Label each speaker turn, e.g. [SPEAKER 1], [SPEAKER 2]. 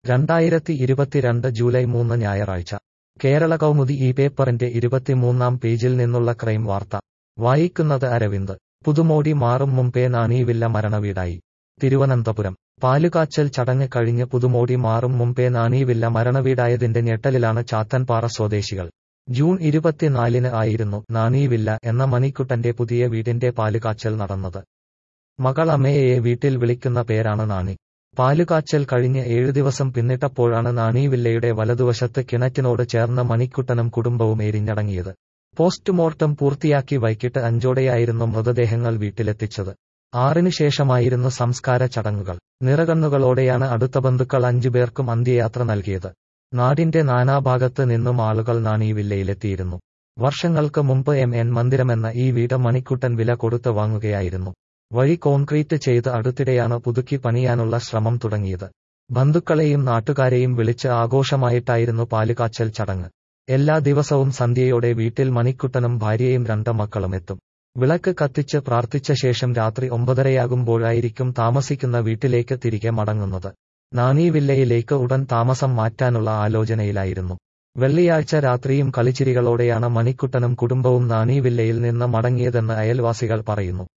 [SPEAKER 1] രണ്ടായിരത്തി ഇരുപത്തിരണ്ട് ജൂലൈ മൂന്ന് ഞായറാഴ്ച കേരള കൗമുദി ഈ പേപ്പറിന്റെ ഇരുപത്തിമൂന്നാം പേജിൽ നിന്നുള്ള ക്രൈം വാർത്ത വായിക്കുന്നത് അരവിന്ദ് പുതുമോടി മാറും മുമ്പേ നാണീവില്ല മരണവീടായി തിരുവനന്തപുരം പാലുകാച്ചൽ ചടങ്ങ് കഴിഞ്ഞ് പുതുമോടി മാറും മുമ്പേ നാണീവില്ല മരണവീടായതിന്റെ ഞെട്ടലിലാണ് ചാത്തൻപാറ സ്വദേശികൾ ജൂൺ ഇരുപത്തിനാലിന് ആയിരുന്നു നാണീവില്ല എന്ന മണിക്കുട്ടന്റെ പുതിയ വീടിന്റെ പാലുകാച്ചൽ നടന്നത് മകൾ അമ്മയെ വീട്ടിൽ വിളിക്കുന്ന പേരാണ് നാണി പാലുകാച്ചൽ കഴിഞ്ഞ് ഏഴു ദിവസം പിന്നിട്ടപ്പോഴാണ് നാണീവില്ലയുടെ വലതുവശത്ത് കിണറ്റിനോട് ചേർന്ന മണിക്കുട്ടനും കുടുംബവും എരിഞ്ഞടങ്ങിയത് പോസ്റ്റ്മോർട്ടം പൂർത്തിയാക്കി വൈകിട്ട് അഞ്ചോടെയായിരുന്നു മൃതദേഹങ്ങൾ വീട്ടിലെത്തിച്ചത് ആറിനു ശേഷമായിരുന്നു സംസ്കാര ചടങ്ങുകൾ നിറകണ്ണുകളോടെയാണ് അടുത്ത ബന്ധുക്കൾ അഞ്ചുപേർക്കും അന്ത്യയാത്ര നൽകിയത് നാടിന്റെ നാനാഭാഗത്ത് നിന്നും ആളുകൾ നാണീവില്ലയിലെത്തിയിരുന്നു വർഷങ്ങൾക്ക് മുമ്പ് എം എൻ മന്ദിരമെന്ന ഈ വീട് മണിക്കുട്ടൻ വില കൊടുത്ത് വാങ്ങുകയായിരുന്നു വഴി കോൺക്രീറ്റ് ചെയ്ത് അടുത്തിടെയാണ് പുതുക്കി പണിയാനുള്ള ശ്രമം തുടങ്ങിയത് ബന്ധുക്കളെയും നാട്ടുകാരെയും വിളിച്ച് ആഘോഷമായിട്ടായിരുന്നു പാലുകാച്ചൽ ചടങ്ങ് എല്ലാ ദിവസവും സന്ധ്യയോടെ വീട്ടിൽ മണിക്കുട്ടനും ഭാര്യയും രണ്ട് മക്കളും എത്തും വിളക്ക് കത്തിച്ച് പ്രാർത്ഥിച്ച ശേഷം രാത്രി ഒമ്പതരയാകുമ്പോഴായിരിക്കും താമസിക്കുന്ന വീട്ടിലേക്ക് തിരികെ മടങ്ങുന്നത് നാണീവില്ലയിലേക്ക് ഉടൻ താമസം മാറ്റാനുള്ള ആലോചനയിലായിരുന്നു വെള്ളിയാഴ്ച രാത്രിയും കളിച്ചിരികളോടെയാണ് മണിക്കുട്ടനും കുടുംബവും നാണീവില്ലയിൽ നിന്ന് മടങ്ങിയതെന്ന് അയൽവാസികൾ പറയുന്നു